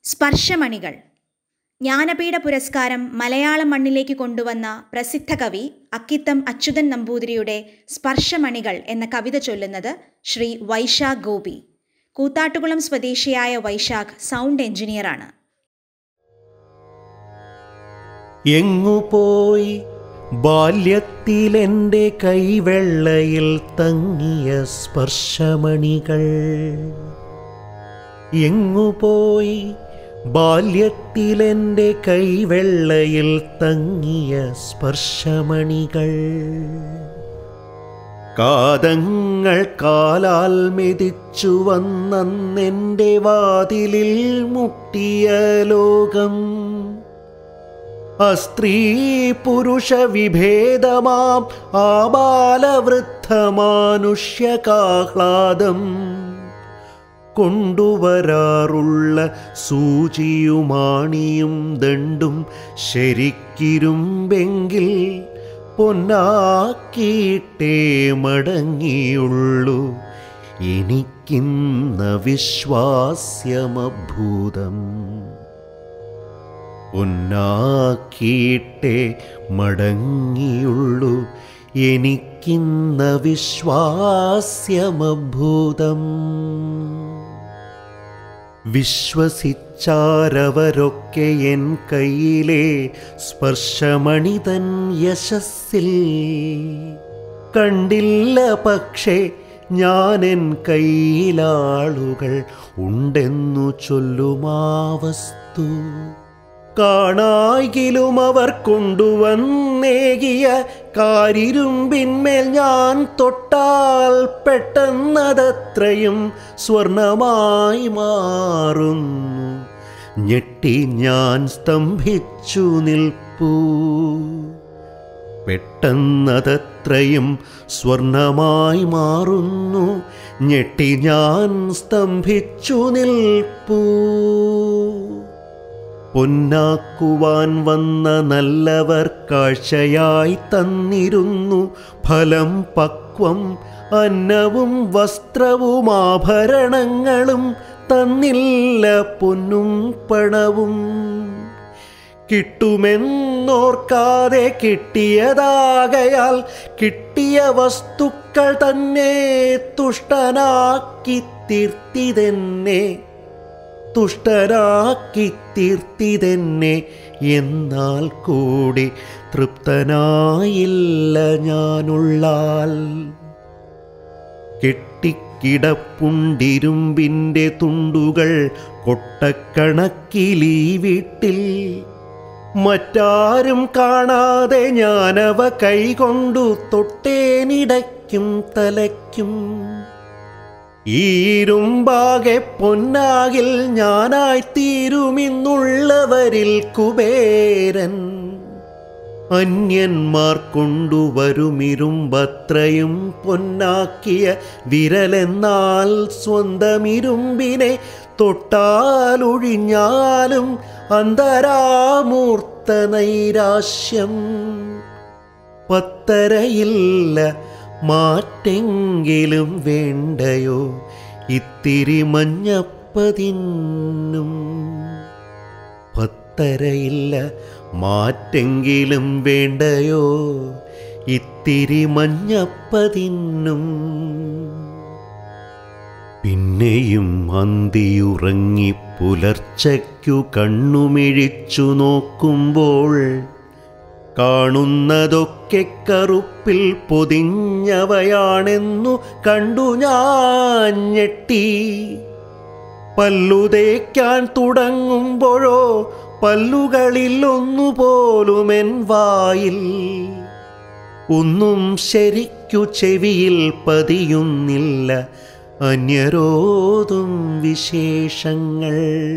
സ്പർശമണികൾ ജ്ഞാനപീഠ പുരസ്കാരം മലയാളം മണ്ണിലേക്ക് കൊണ്ടുവന്ന പ്രസിദ്ധ കവി അക്കിത്തം അച്യുതൻ നമ്പൂതിരിയുടെ സ്പർശമണികൾ എന്ന കവിത ചൊല്ലുന്നത് ശ്രീ വൈശാഖ് ഗോപി കൂത്താട്ടുകുളം സ്വദേശിയായ വൈശാഖ് സൗണ്ട് എഞ്ചിനീയറാണ് എങ്ങുപോയി ബാല്യത്തിലെൻ്റെ കൈവെള്ളയിൽ തങ്ങിയ സ്പർശമണികൾ എങ്ങുപോയി ബാല്യത്തിലെൻ്റെ കൈവെള്ളയിൽ തങ്ങിയ സ്പർശമണികൾ കാതങ്ങൾ കാലാൽ മെതിച്ചു വന്നെൻ്റെ വാതിലിൽ മുട്ടിയ ലോകം അസ്ത്രീ പുരുഷ വിഭേദമാം ആബാലവൃദ്ധമാനുഷ്യകാഹ്ലാദം കൊണ്ടുവരാറുള്ള സൂചിയുമാണിയും ദണ്ടും ശരിക്കിരുമ്പെങ്കിൽ പൊന്നാക്കിയിട്ടേ മടങ്ങിയുള്ളൂ എനിക്കിന്ന വിശ്വാസ്യമഭൂതം പൊന്നാക്കിയിട്ടേ മടങ്ങിയുള്ളൂ എനിക്കിന്ന വിശ്വാസ്യമഭൂതം വിശ്വസിച്ചാരവരൊക്കെ എൻ കയ്യിലെ സ്പർശമണിതൻ യശസ്സിൽ കണ്ടില്ല പക്ഷേ ഞാനെൻ കയ്യിലാളുകൾ ഉണ്ടെന്നു ചൊല്ലുമാ വസ്തു കാണായിലും അവർ കൊണ്ടുവന്നേകിയ കാരിരുമ്പിന്മേൽ ഞാൻ തൊട്ടാൽ പെട്ടെന്നതത്രയും സ്വർണമായി മാറുന്നു ഞെട്ടി ഞാൻ സ്തംഭിച്ചു നിൽപ്പൂ പെട്ടെന്നതത്രയും സ്വർണമായി മാറുന്നു ഞെട്ടി ഞാൻ സ്തംഭിച്ചു നിൽപ്പൂ പൊന്നാക്കുവാൻ വന്ന നല്ലവർ കാഴ്ചയായി തന്നിരുന്നു ഫലം പക്വം അന്നവും വസ്ത്രവും ആഭരണങ്ങളും തന്നില്ല പൊന്നും പണവും കിട്ടുമെന്നോർക്കാതെ കിട്ടിയതാകയാൽ കിട്ടിയ വസ്തുക്കൾ തന്നെ തുഷ്ടനാക്കി തീർത്തിതെന്നെ തുഷ്ടരാക്കി തീർത്തിതെന്നെ എന്നാൽ കൂടി തൃപ്തനായില്ല ഞാനുള്ളാൽ കെട്ടിക്കിടപ്പുണ്ടിരുമ്പിൻ്റെ തുണ്ടുകൾ കൊട്ടക്കണക്കിലീ വീട്ടിൽ മറ്റാരും കാണാതെ ഞാനവ കൈകൊണ്ടു തൊട്ടേനിടയ്ക്കും തലയ്ക്കും ഈരുമ്പാകെ പൊന്നാകിൽ ഞാനായി തീരുമിന്നുള്ളവരിൽ കുബേരൻ അന്യന്മാർ കൊണ്ടുവരുമിരുമ്പത്രയും പൊന്നാക്കിയ വിരലെന്നാൽ സ്വന്തമിരുമ്പിനെ തൊട്ടാലൊഴിഞ്ഞാലും അന്തരാമൂർത്ത നൈരാശ്യം പത്തരയില്ല മാറ്റെങ്കിലും വേണ്ടയോ ഇത്തിരി മഞ്ഞപ്പതിന്നും പത്തരയില്ല മാറ്റെങ്കിലും വേണ്ടയോ ഇത്തിരി മഞ്ഞപ്പതിന്നും പിന്നെയും അന്തിയുറങ്ങി പുലർച്ചയ്ക്കു കണ്ണുമിഴിച്ചു നോക്കുമ്പോൾ കാണുന്നതൊക്കെ കറുപ്പിൽ പൊതിഞ്ഞവയാണെന്നു കണ്ടു ഞാൻ ഞെട്ടി പല്ലുതേക്കാൻ തുടങ്ങുമ്പോഴോ പല്ലുകളിൽ ഒന്നുപോലും എൻ വായിൽ ഒന്നും ശരിക്കു ചെവിയിൽ പതിയുന്നില്ല അന്യരോതും വിശേഷങ്ങൾ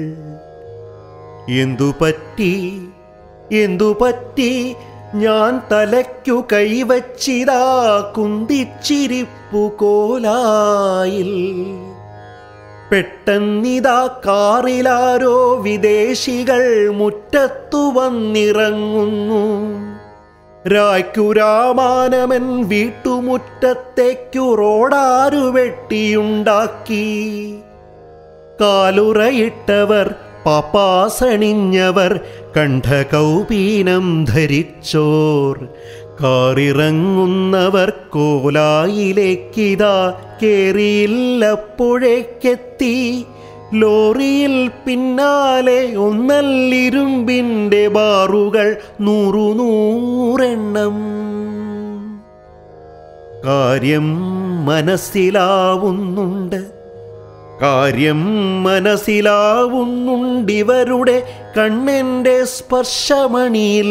എന്തു പറ്റി എന്തു പറ്റി ഞാൻ തലയ്ക്കു കൈവച്ചിതാ കുന്തിച്ചിരിപ്പു കോലായിൽ പെട്ടെന്നിതാ കാറിലാരോ വിദേശികൾ മുറ്റത്തു വന്നിറങ്ങുന്നു രായ്ക്കു രാമാനമൻ വീട്ടുമുറ്റത്തേക്കു റോഡാരു വെട്ടിയുണ്ടാക്കി കാലുറയിട്ടവർ പാപ്പാസണിഞ്ഞവർ കണ്ഠകൗപീനം ധരിച്ചോർ കാറിറങ്ങുന്നവർ കോലായിലേക്കിതാ കേറിയില്ലപ്പോഴേക്കെത്തി ലോറിയിൽ പിന്നാലെ ഒന്നല്ലിരുമ്പിൻ്റെ ബാറുകൾ നൂറു നൂറെണ്ണം കാര്യം മനസ്സിലാവുന്നുണ്ട് കാര്യം മനസ്സിലാവുന്നുണ്ടിവരുടെ കണ്ണെൻ്റെ സ്പർശമണിയിൽ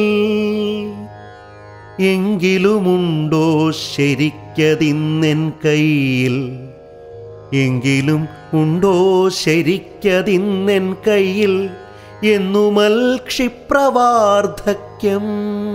എങ്കിലുമുണ്ടോ ശരിക്കതിന്നെൻ കയ്യിൽ എങ്കിലും ഉണ്ടോ ശരിക്കതിന്നെൻ കയ്യിൽ എന്നുമൽ ക്ഷിപ്രവാർദ്ധക്യം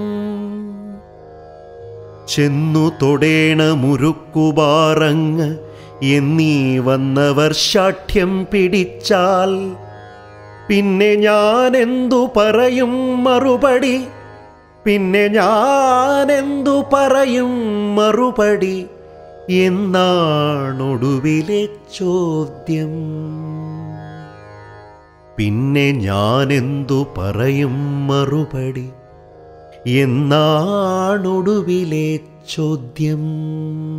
ചെന്നു തൊടേണ മുരുക്കുപാറങ്ങ് എന്നീ വന്നവർ ശാഠ്യം പിടിച്ചാൽ പിന്നെ ഞാൻ എന്തു പറയും മറുപടി പിന്നെ ഞാൻ എന്തു പറയും മറുപടി എന്നാണൊടുവിലെ ചോദ്യം പിന്നെ ഞാൻ എന്തു പറയും മറുപടി എന്നാണൊടുവിലെ ചോദ്യം